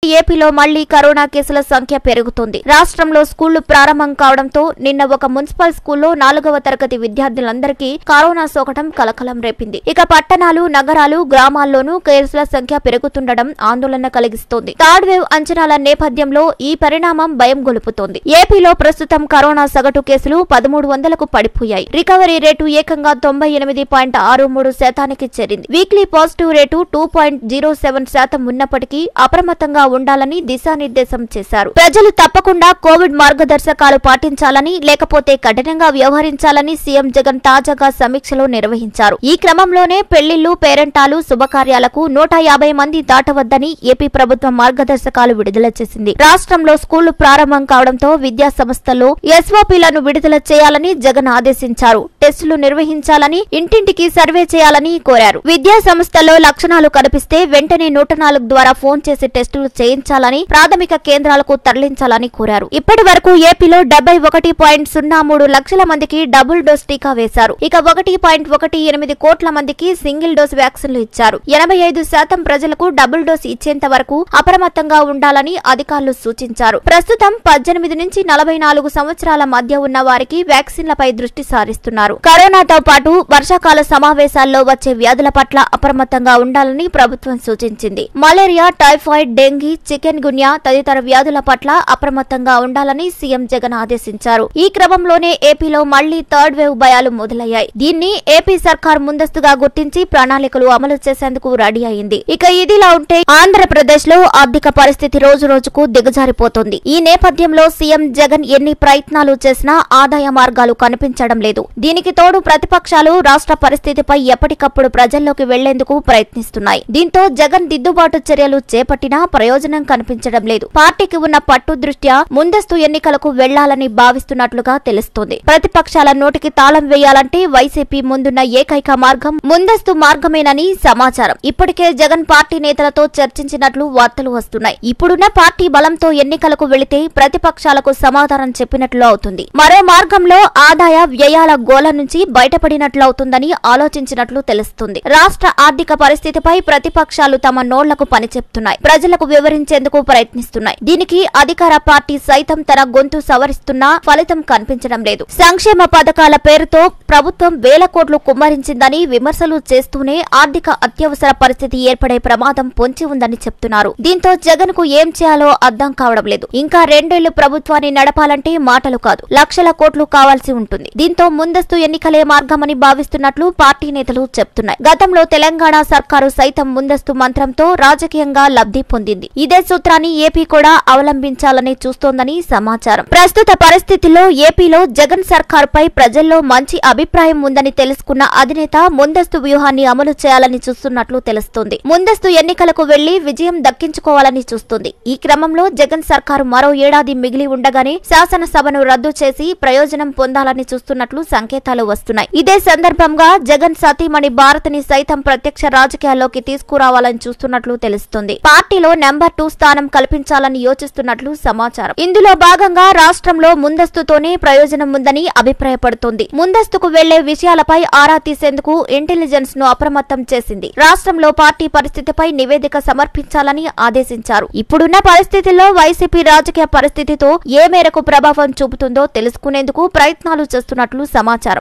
ఏపీలో మళ్లీ కరోనా కేసుల సంఖ్య పెరుగుతుంది రాష్ట్రంలో స్కూళ్లు ప్రారంభం కావడంతో నిన్న ఒక మున్సిపల్ స్కూల్లో నాలుగవ తరగతి విద్యార్థులందరికీ కరోనా సోకటం కలకలం రేపింది ఇక పట్టణాలు నగరాలు గ్రామాల్లోనూ కేసుల సంఖ్య పెరుగుతుండడం ఆందోళన కలిగిస్తోంది థర్డ్ వేవ్ అంచనాల నేపథ్యంలో ఈ పరిణామం భయం గొలుపుతోంది ఏపీలో ప్రస్తుతం కరోనా సగటు కేసులు పదమూడు వందలకు పడిపోయాయి రికవరీ రేటు ఏకంగా తొంభై ఎనిమిది పాయింట్ ఆరు మూడు శాతానికి చేరింది weekly positive rate two point zero seven శాతం ఉన్నప్పటికీ అప్రమత్తంగా ఉండాలని దిశానిర్దేశం చేశారు ప్రజలు తప్పకుండా కోవిడ్ మార్గదర్శకాలు పాటించాలని లేకపోతే కఠినంగా వ్యవహరించాలని సీఎం జగన్ తాజాగా సమీక్షలో నిర్వహించారు ఈ క్రమంలోనే పెళ్లిళ్లు పేరెంటాలు శుభకార్యాలకు నూట యాభై మంది దాటవద్దని ఏపీ ప్రభుత్వం మార్గదర్శకాలు విడుదల చేసింది రాష్ట్రంలో స్కూళ్లు ప్రారంభం కావడంతో విద్యా సంస్థల్లో ఎస్ఓపీలను విడుదల చేయాలని జగన్ ఆదేశించారు టెస్టులు నిర్వహించాలని ఇంటింటికి సర్వే చేయాలని కోరారు విద్యా సంస్థల్లో లక్షణాలు కనిపిస్తే వెంటనే నూట నాలుగు ద్వారా ఫోన్ చేసి టెస్టులు చేయించాలని ప్రాథమిక కేంద్రాలకు తరలించాలని కోరారు ఇప్పటి వరకు ఏపీలో డెబ్బై ఒకటి పాయింట్ సున్నా మూడు లక్షల మందికి డబుల్ డోస్ టీకా వేశారు ఇక ఒకటి పాయింట్ ఒకటి ఎనిమిది కోట్ల మందికి సింగిల్ డోస్ వ్యాక్సిన్లు ఇచ్చారు ఎనభై ఐదు శాతం ప్రజలకు డబుల్ డోస్ ఇచ్చేంత వరకు అప్రమత్తంగా ఉండాలని అధికారులు సూచించారు ప్రస్తుతం పద్దెనిమిది నుంచి నలభై నాలుగు సంవత్సరాల మధ్య ఉన్న వారికి వ్యాక్సిన్లపై దృష్టి సారిస్తున్నారు కరోనాతో పాటు వర్షాకాల సమావేశాల్లో వచ్చే వ్యాధుల పట్ల అప్రమత్తంగా ఉండాలని ప్రభుత్వం సూచించింది malaria typhoid dengue chikungunya తదితర వ్యాధుల పట్ల అప్రమత్తంగా ఉండాలని సీఎం జగన్ ఆదేశించారు ఈ క్రమంలోనే ఏపీలో మళ్లీ థర్డ్ వేవ్ భయాలు మొదలయ్యాయి దీన్ని ఏపీ సర్కార్ ముందస్తుగా గుర్తించి ప్రణాళికలు అమలు చేసేందుకు రెడీ అయింది ఇక ఇదిలా ఉంటే ఆంధ్రప్రదేశ్ లో ఆర్థిక పరిస్థితి రోజు రోజుకు దిగజారిపోతుంది ఈ నేపథ్యంలో సీఎం జగన్ ఎన్ని ప్రయత్నాలు చేసినా ఆదాయ మార్గాలు కనిపించడం లేదు దీనికి తోడు ప్రతిపక్షాలు రాష్ట్ర పరిస్థితిపై ఎప్పటికప్పుడు ప్రజల్లోకి వెళ్లేందుకు ప్రయత్నిస్తున్నాయి దీంతో జగన్ దిద్దుబాటు చర్యలు చేపట్టినా ప్రయోజనం కనిపించడం లేదు పార్టీకి ఉన్న పట్టు దృష్ట్యా ముందస్తు ఎన్నికలకు వెళ్లాలని భావిస్తున్నట్లుగా తెలుస్తోంది ప్రతిపక్షాల నోటికి తాళం వేయాలంటే వైసీపీ ముందున్న ఏకైక మార్గం ముందస్తు మార్గమేనని సమాచారం ఇప్పటికే జగన్ పార్టీ నేతలతో చర్చించినట్లు వార్తలు వస్తున్నాయి ఇప్పుడున్న పార్టీ బలంతో ఎన్నికలకు వెళితే ప్రతిపక్షాలకు సమాధానం చెప్పినట్లు అవుతుంది మరో మార్గంలో ఆదాయ వ్యయాల గోల నుంచి బయటపడినట్లు అవుతుందని ఆలోచించినట్లు తెలుస్తుంది రాష్ట్ర ఆర్థిక పరిస్థితిపై ప్రతిపక్షాలు తమ నోళ్లకు పని చెప్తున్నాయి ప్రజలకు వివరించేందుకు ప్రయత్నిస్తున్నాయి దీనికి అధికార పార్టీ సైతం తన గొంతు సవరిస్తున్నా ఫలితం కనిపించడం లేదు సంక్షేమ పథకాల పేరుతో ప్రభుత్వం వేల కోట్లు కుమ్మరించిందని విమర్శలు చేస్తూనే ఆర్థిక అత్యవసర పరిస్థితి ఏర్పడే ప్రమాదం పొంచి ఉందని చెప్తున్నారు దీంతో జగన్ కు ఏం చేయాలో అర్థం కావడం లేదు ఇంకా రెండేళ్లు ప్రభుత్వాన్ని నడపాలంటే మాటలు కాదు లక్షల కోట్లు కావాల్సి ఉంటుంది దీంతో ముందస్తు ఎన్నికలే మార్గమని భావిస్తున్నట్లు పార్టీ నేతలు చెప్తున్నాయి గతంలో తెలంగాణ సర్కారు సైతం ముందస్తు మంత్రంతో రాజకీయంగా లబ్ధి పొందింది ఇదే సూత్రాన్ని ఏపీ కూడా అవలంబించాలని చూస్తోందని సమాచారం ప్రస్తుత పరిస్థితుల్లో ఏపీలో జగన్ సర్కారుపై ప్రజల్లో మంచి అభిప్రాయం ఉందని తెలుసుకున్న అధినేత ముందస్తు వ్యూహాన్ని అమలు చేయాలని చూస్తున్నట్లు తెలుస్తోంది ముందస్తు ఎన్నికలకు వెళ్లి విజయం దక్కించుకోవాలని చూస్తుంది ఈ క్రమంలో జగన్ సర్కారు మరో ఏడాది మిగిలి ఉండగానే శాసనసభను రద్దు చేసి ప్రయోజనం పొందాలని చూస్తున్నట్లు సంకేతాలు వస్తున్నాయి ఇదే సందర్భంగా జగన్ సతీమణి భారతిని సైతం ప్రత్యక్ష రాజకీయాల్లోకి తీసుకురావాలని చూస్తున్నట్లు తెలుస్తుంది పార్టీలో నెంబర్ టూ స్థానం కల్పించాలని యోచిస్తున్నట్లు సమాచారం ఇందులో భాగంగా రాష్ట్రంలో ముందస్తుతోనే ప్రయోజనం ఉందని అభిప్రాయపడుతోంది ముందస్తుకు వెళ్లే విషయాలపై ఆరా తీసేందుకు ఇంటెలిజెన్స్ ను అప్రమత్తం చేసింది రాష్ట్రంలో పార్టీ పరిస్థితిపై నివేదిక సమర్పించాలని ఆదేశించారు ఇప్పుడున్న పరిస్థితుల్లో వైసీపీ రాజకీయ పరిస్థితితో ఏ మేరకు ప్రభావం చూపుతుందో తెలుసుకునేందుకు ప్రయత్నాలు చేస్తున్నట్లు సమాచారం